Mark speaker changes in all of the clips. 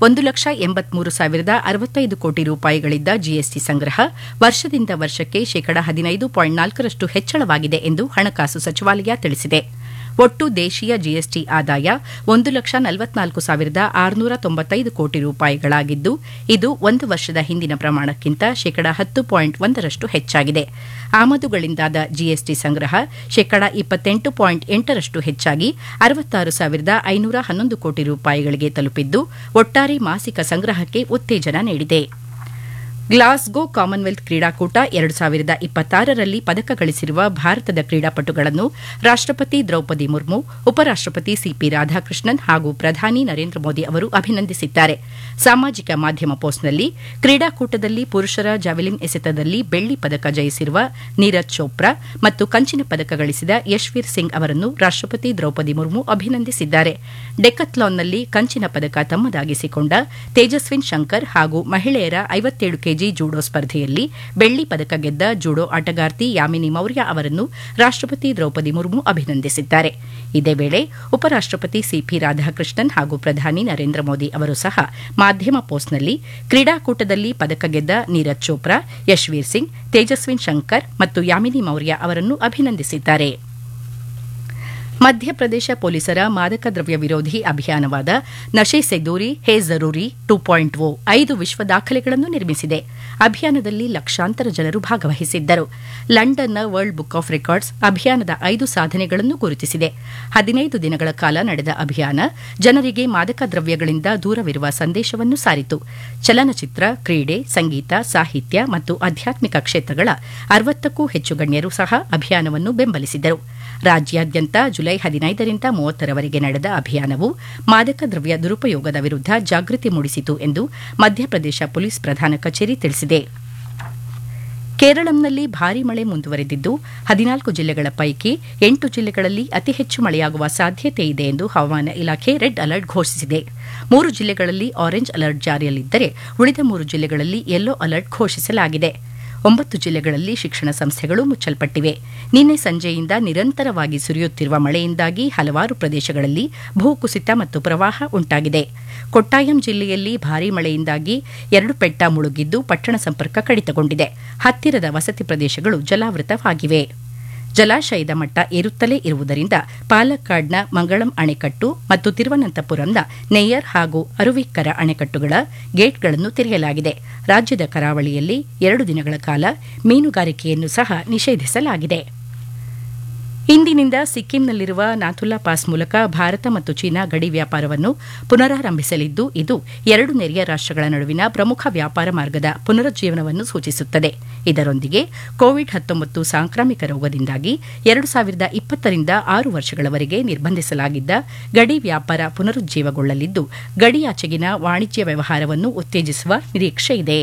Speaker 1: ಒಂದು ಲಕ್ಷ ಎಂಬತ್ಮೂರು ಸಾವಿರದ ಅರವತ್ತೈದು ಕೋಟಿ ರೂಪಾಯಿಗಳಿದ್ದ ಜಿಎಸ್ಟಿ ಸಂಗ್ರಹ ವರ್ಷದಿಂದ ವರ್ಷಕ್ಕೆ ಶೇಕಡ ಹದಿನೈದು ಪಾಯಿಂಟ್ ನಾಲ್ಕರಷ್ಟು ಹೆಚ್ಚಳವಾಗಿದೆ ಎಂದು ಹಣಕಾಸು ಸಚಿವಾಲಯ ತಿಳಿಸಿದೆ ಒಟ್ಟು ದೇಶೀಯ ಜಿಎಸ್ಟಿ ಆದಾಯ ಒಂದು ಲಕ್ಷ ನಲವತ್ನಾಲ್ಕು ಸಾವಿರದ ಆರುನೂರ ತೊಂಬತ್ತೈದು ಕೋಟಿ ರೂಪಾಯಿಗಳಾಗಿದ್ದು ಇದು ಒಂದು ವರ್ಷದ ಹಿಂದಿನ ಪ್ರಮಾಣಕ್ಕಿಂತ ಶೇಕಡ ಹತ್ತು ಪಾಯಿಂಟ್ ಒಂದರಷ್ಟು ಹೆಚ್ಚಾಗಿದೆ ಆಮದುಗಳಿಂದಾದ ಜಿಎಸ್ಟಿ ಸಂಗ್ರಹ ಶೇಕಡ ಇಪ್ಪತ್ತೆಂಟು ಪಾಯಿಂಟ್ ಎಂಟರಷ್ಟು ಹೆಚ್ಚಾಗಿ ಅರವತ್ತಾರು ಸಾವಿರದ ಐನೂರ ಹನ್ನೊಂದು ಕೋಟಿ ರೂಪಾಯಿಗಳಿಗೆ ತಲುಪಿದ್ದು ಒಟ್ಟಾರೆ ಮಾಸಿಕ ಸಂಗ್ರಹಕ್ಕೆ ಉತ್ತೇಜನ ನೀಡಿದೆ ಗ್ಲಾಸ್ಗೋ ಕಾಮನ್ವೆಲ್ತ್ ಕ್ರೀಡಾಕೂಟ ಎರಡು ಸಾವಿರದ ಇಪ್ಪತ್ತಾರರಲ್ಲಿ ಪದಕ ಗಳಿಸಿರುವ ಭಾರತದ ಕ್ರೀಡಾಪಟುಗಳನ್ನು ರಾಷ್ಟಪತಿ ದ್ರೌಪದಿ ಮುರ್ಮು ಉಪರಾಷ್ಟಪತಿ ಸಿಪಿ ರಾಧಾಕೃಷ್ಣನ್ ಹಾಗೂ ಪ್ರಧಾನಿ ನರೇಂದ್ರ ಮೋದಿ ಅವರು ಅಭಿನಂದಿಸಿದ್ದಾರೆ ಸಾಮಾಜಿಕ ಮಾಧ್ಯಮ ಪೋಸ್ಟ್ನಲ್ಲಿ ಕ್ರೀಡಾಕೂಟದಲ್ಲಿ ಪುರುಷರ ಜಾವೆಲಿನ್ ಎಸೆತದಲ್ಲಿ ಬೆಳ್ಳಿ ಪದಕ ಜಯಿಸಿರುವ ನೀರಜ್ ಚೋಪ್ರಾ ಮತ್ತು ಕಂಚಿನ ಪದಕ ಗಳಿಸಿದ ಯಶ್ವೀರ್ ಸಿಂಗ್ ಅವರನ್ನು ರಾಷ್ಟಪತಿ ದ್ರೌಪದಿ ಮುರ್ಮು ಅಭಿನಂದಿಸಿದ್ದಾರೆ ಡೆಕತ್ಲಾನ್ನಲ್ಲಿ ಕಂಚಿನ ಪದಕ ತಮ್ಮದಾಗಿಸಿಕೊಂಡ ತೇಜಸ್ವಿನ್ ಶಂಕರ್ ಹಾಗೂ ಮಹಿಳೆಯರ ಐವತ್ತೇಳು ಕೆಜಿ ಜೂಡೋ ಸ್ಪರ್ಧೆಯಲ್ಲಿ ಬೆಳ್ಳಿ ಪದಕ ಗೆದ್ದ ಜೂಡೋ ಆಟಗಾರ್ತಿ ಯಾಮಿನಿ ಮೌರ್ಯ ಅವರನ್ನು ರಾಷ್ಟಪತಿ ದ್ರೌಪದಿ ಮುರ್ಮು ಅಭಿನಂದಿಸಿದ್ದಾರೆ ಇದೇ ವೇಳೆ ಉಪರಾಷ್ಟಪತಿ ಸಿಪಿ ರಾಧಾಕೃಷ್ಣನ್ ಹಾಗೂ ಪ್ರಧಾನಿ ನರೇಂದ್ರ ಮೋದಿ ಅವರು ಸಹ ಮಾಧ್ಯಮ ಪೋಸ್ಟ್ನಲ್ಲಿ ಕ್ರೀಡಾಕೂಟದಲ್ಲಿ ಪದಕ ಗೆದ್ದ ನೀರಜ್ ಚೋಪ್ರಾ ಯಶ್ವೀರ್ ಸಿಂಗ್ ತೇಜಸ್ವಿನ್ ಶಂಕರ್ ಮತ್ತು ಯಾಮಿನಿ ಮೌರ್ಯ ಅವರನ್ನು ಅಭಿನಂದಿಸಿದ್ದಾರೆ ಮಧ್ಯಪ್ರದೇಶ ಪೊಲೀಸರ ಮಾದಕ ದ್ರವ್ಯ ವಿರೋಧಿ ಅಭಿಯಾನವಾದ ನಶೆ ಸೆ ದೂರಿ ಹೇ ಜರೂರಿ ಟು ಪಾಯಿಂಟ್ ಓ ಐದು ವಿಶ್ವ ದಾಖಲೆಗಳನ್ನು ನಿರ್ಮಿಸಿದೆ ಅಭಿಯಾನದಲ್ಲಿ ಲಕ್ಷಾಂತರ ಜನರು ಭಾಗವಹಿಸಿದ್ದರು ಲಂಡನ್ನ ವರ್ಲ್ಡ್ ಬುಕ್ ಆಫ್ ರೆಕಾರ್ಡ್ಸ್ ಅಭಿಯಾನದ ಐದು ಸಾಧನೆಗಳನ್ನು ಗುರುತಿಸಿದೆ ಹದಿನೈದು ದಿನಗಳ ಕಾಲ ನಡೆದ ಅಭಿಯಾನ ಜನರಿಗೆ ಮಾದಕ ದ್ರವ್ಯಗಳಿಂದ ದೂರವಿರುವ ಸಂದೇಶವನ್ನು ಸಾರಿತು ಚಲನಚಿತ್ರ ಕ್ರೀಡೆ ಸಂಗೀತ ಸಾಹಿತ್ಯ ಮತ್ತು ಆಧ್ಯಾತ್ಮಿಕ ಕ್ಷೇತ್ರಗಳ ಅರವತ್ತಕ್ಕೂ ಹೆಚ್ಚು ಗಣ್ಯರು ಸಹ ಅಭಿಯಾನವನ್ನು ಬೆಂಬಲಿಸಿದರು ರಾಜ್ಯಾದ್ಯಂತ ಜುಲೈ ಹದಿನೈದರಿಂದ ಮೂವತ್ತರವರೆಗೆ ನಡೆದ ಅಭಿಯಾನವು ಮಾದಕ ದ್ರವ್ಯ ದುರುಪಯೋಗದ ವಿರುದ್ಧ ಜಾಗೃತಿ ಮೂಡಿಸಿತು ಎಂದು ಮಧ್ಯಪ್ರದೇಶ ಪೊಲೀಸ್ ಪ್ರಧಾನ ಕಚೇರಿ ತಿಳಿಸಿದೆ ಕೇರಳಂನಲ್ಲಿ ಭಾರೀ ಮಳೆ ಮುಂದುವರೆದಿದ್ದು ಹದಿನಾಲ್ಕು ಜಿಲ್ಲೆಗಳ ಪೈಕಿ ಎಂಟು ಜಿಲ್ಲೆಗಳಲ್ಲಿ ಅತಿ ಹೆಚ್ಚು ಮಳೆಯಾಗುವ ಸಾಧ್ಯತೆ ಇದೆ ಎಂದು ಹವಾಮಾನ ಇಲಾಖೆ ರೆಡ್ ಅಲರ್ಟ್ ಘೋಷಿಸಿದೆ ಮೂರು ಜಿಲ್ಲೆಗಳಲ್ಲಿ ಆರೆಂಜ್ ಅಲರ್ಟ್ ಜಾರಿಯಲ್ಲಿದ್ದರೆ ಉಳಿದ ಮೂರು ಜಿಲ್ಲೆಗಳಲ್ಲಿ ಯೆಲ್ಲೋ ಅಲರ್ಟ್ ಘೋಷಿಸಲಾಗಿದೆ ಒಂಬತ್ತು ಜಿಲ್ಲೆಗಳಲ್ಲಿ ಶಿಕ್ಷಣ ಸಂಸ್ಥೆಗಳು ಮುಚ್ಚಲ್ಪಟ್ಟಿವೆ ನಿನ್ನೆ ಸಂಜೆಯಿಂದ ನಿರಂತರವಾಗಿ ಸುರಿಯುತ್ತಿರುವ ಮಳೆಯಿಂದಾಗಿ ಹಲವಾರು ಪ್ರದೇಶಗಳಲ್ಲಿ ಭೂಕುಸಿತ ಮತ್ತು ಪ್ರವಾಹ ಉಂಟಾಗಿದೆ ಕೊಟ್ಟಾಯಂ ಜಿಲ್ಲೆಯಲ್ಲಿ ಭಾರೀ ಮಳೆಯಿಂದಾಗಿ ಎರಡು ಪೆಟ್ಟ ಮುಳುಗಿದ್ದು ಪಟ್ಟಣ ಸಂಪರ್ಕ ಕಡಿತಗೊಂಡಿದೆ ಹತ್ತಿರದ ವಸತಿ ಪ್ರದೇಶಗಳು ಜಲಾವೃತವಾಗಿವೆ ಜಲಾಶಯದ ಮಟ್ಟ ಏರುತ್ತಲೇ ಇರುವುದರಿಂದ ಪಾಲಕ್ಕಾಡ್ನ ಮಂಗಳಂ ಅಣೆಕಟ್ಟು ಮತ್ತು ತಿರುವನಂತಪುರಂನ ನೇಯರ್ ಹಾಗೂ ಅರುವಿಕ್ಕರ ಅಣೆಕಟ್ಟುಗಳ ಗೇಟ್ಗಳನ್ನು ತೆರೆಯಲಾಗಿದೆ ರಾಜ್ಯದ ಕರಾವಳಿಯಲ್ಲಿ ಎರಡು ದಿನಗಳ ಕಾಲ ಮೀನುಗಾರಿಕೆಯನ್ನು ಸಹ ನಿಷೇಧಿಸಲಾಗಿದೆ ಇಂದಿನಿಂದ ಸಿಕ್ಕಿಂನಲ್ಲಿರುವ ನಾಥುಲಾ ಪಾಸ್ ಮೂಲಕ ಭಾರತ ಮತ್ತು ಚೀನಾ ಗಡಿ ವ್ಯಾಪಾರವನ್ನು ಪುನರಾರಂಭಿಸಲಿದ್ದು ಇದು ಎರಡು ನೆರೆಯ ರಾಷ್ಟಗಳ ನಡುವಿನ ಪ್ರಮುಖ ವ್ಯಾಪಾರ ಮಾರ್ಗದ ಪುನರುಜ್ಜೀವನವನ್ನು ಸೂಚಿಸುತ್ತದೆ ಇದರೊಂದಿಗೆ ಕೋವಿಡ್ ಹತ್ತೊಂಬತ್ತು ಸಾಂಕ್ರಾಮಿಕ ರೋಗದಿಂದಾಗಿ ಎರಡು ಸಾವಿರದ ಇಪ್ಪತ್ತರಿಂದ ಆರು ವರ್ಷಗಳವರೆಗೆ ನಿರ್ಬಂಧಿಸಲಾಗಿದ್ದ ಗಡಿ ವ್ಯಾಪಾರ ಪುನರುಜ್ಜೀವಗೊಳ್ಳಲಿದ್ದು ಗಡಿಯಾಚೆಗಿನ ವಾಣಿಜ್ಯ ವ್ಯವಹಾರವನ್ನು ಉತ್ತೇಜಿಸುವ ನಿರೀಕ್ಷೆಯಿದೆ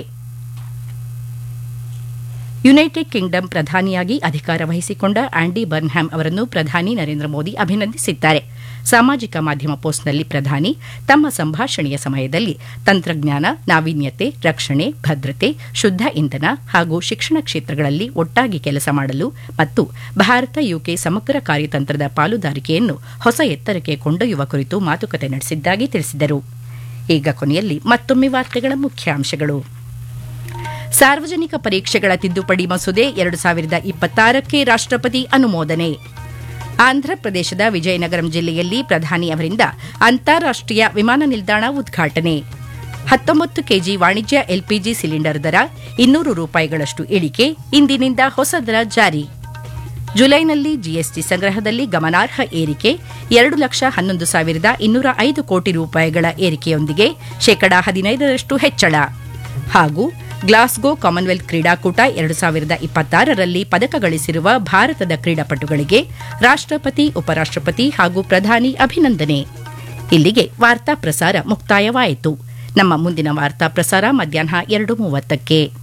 Speaker 1: ಯುನೈಟೆಡ್ ಕಿಂಗ್ಡಮ್ ಪ್ರಧಾನಿಯಾಗಿ ಅಧಿಕಾರ ವಹಿಸಿಕೊಂಡ ಆಂಡಿ ಬರ್ನ್ಹ್ಯಾಮ್ ಅವರನ್ನು ಪ್ರಧಾನಿ ನರೇಂದ್ರ ಮೋದಿ ಅಭಿನಂದಿಸಿದ್ದಾರೆ ಸಾಮಾಜಿಕ ಮಾಧ್ಯಮ ಪೋಸ್ಟ್ನಲ್ಲಿ ಪ್ರಧಾನಿ ತಮ್ಮ ಸಂಭಾಷಣೆಯ ಸಮಯದಲ್ಲಿ ತಂತ್ರಜ್ಞಾನ ನಾವೀನ್ಯತೆ ರಕ್ಷಣೆ ಭದ್ರತೆ ಶುದ್ಧ ಇಂಧನ ಹಾಗೂ ಶಿಕ್ಷಣ ಕ್ಷೇತ್ರಗಳಲ್ಲಿ ಒಟ್ಟಾಗಿ ಕೆಲಸ ಮಾಡಲು ಮತ್ತು ಭಾರತ ಯುಕೆ ಸಮಗ್ರ ಕಾರ್ಯತಂತ್ರದ ಪಾಲುದಾರಿಕೆಯನ್ನು ಹೊಸ ಎತ್ತರಕ್ಕೆ ಕೊಂಡೊಯ್ಯುವ ಕುರಿತು ಮಾತುಕತೆ ನಡೆಸಿದ್ದಾಗಿ ತಿಳಿಸಿದರು ಈಗ ಕೊನೆಯಲ್ಲಿ ಮತ್ತೊಮ್ಮೆ ವಾರ್ತೆಗಳ ಮುಖ್ಯಾಂಶಗಳು ಸಾರ್ವಜನಿಕ ಪರೀಕ್ಷೆಗಳ ತಿದ್ದುಪಡಿ ಮಸೂದೆ ಎರಡು ಸಾವಿರದ ಇಪ್ಪತ್ತಾರಕ್ಕೆ ರಾಷ್ಟಪತಿ ಅನುಮೋದನೆ ಆಂಧ್ರಪ್ರದೇಶದ ವಿಜಯನಗರಂ ಜಿಲ್ಲೆಯಲ್ಲಿ ಪ್ರಧಾನಿ ಅವರಿಂದ ಅಂತಾರಾಷ್ಟೀಯ ವಿಮಾನ ನಿಲ್ದಾಣ ಉದ್ಘಾಟನೆ ಹತ್ತೊಂಬತ್ತು ಕೆಜಿ ವಾಣಿಜ್ಯ ಎಲ್ಪಿಜಿ ಸಿಲಿಂಡರ್ ದರ ಇನ್ನೂರು ರೂಪಾಯಿಗಳಷ್ಟು ಇಳಿಕೆ ಇಂದಿನಿಂದ ಹೊಸ ದರ ಜಾರಿ ಜುಲೈನಲ್ಲಿ ಜಿಎಸ್ಟಿ ಸಂಗ್ರಹದಲ್ಲಿ ಗಮನಾರ್ಹ ಏರಿಕೆ ಎರಡು ಲಕ್ಷ ಹನ್ನೊಂದು ಸಾವಿರದ ಇನ್ನೂರ ಐದು ಕೋಟಿ ರೂಪಾಯಿಗಳ ಏರಿಕೆಯೊಂದಿಗೆ ಶೇಕಡಾ ಹದಿನೈದರಷ್ಟು ಹೆಚ್ಚಳ ಹಾಗೂ ಗ್ಲಾಸ್ಗೋ ಕಾಮನ್ವೆಲ್ತ್ ಕ್ರೀಡಾಕೂಟ ಎರಡು ಸಾವಿರದ ಇಪ್ಪತ್ತಾರರಲ್ಲಿ ಪದಕ ಗಳಿಸಿರುವ ಭಾರತದ ಕ್ರೀಡಾಪಟುಗಳಿಗೆ ರಾಷ್ಟಪತಿ ಉಪರಾಷ್ಟಪತಿ ಹಾಗೂ ಪ್ರಧಾನಿ ಅಭಿನಂದನೆ ಇಲ್ಲಿಗೆ ವಾರ್ತಾ ಪ್ರಸಾರ ಮುಕ್ತಾಯವಾಯಿತು ನಮ್ಮ ಮುಂದಿನ ವಾರ್ತಾ ಪ್ರಸಾರ ಮಧ್ಯಾಹ್ನ ಎರಡು ಮೂವತ್ತಕ್ಕೆ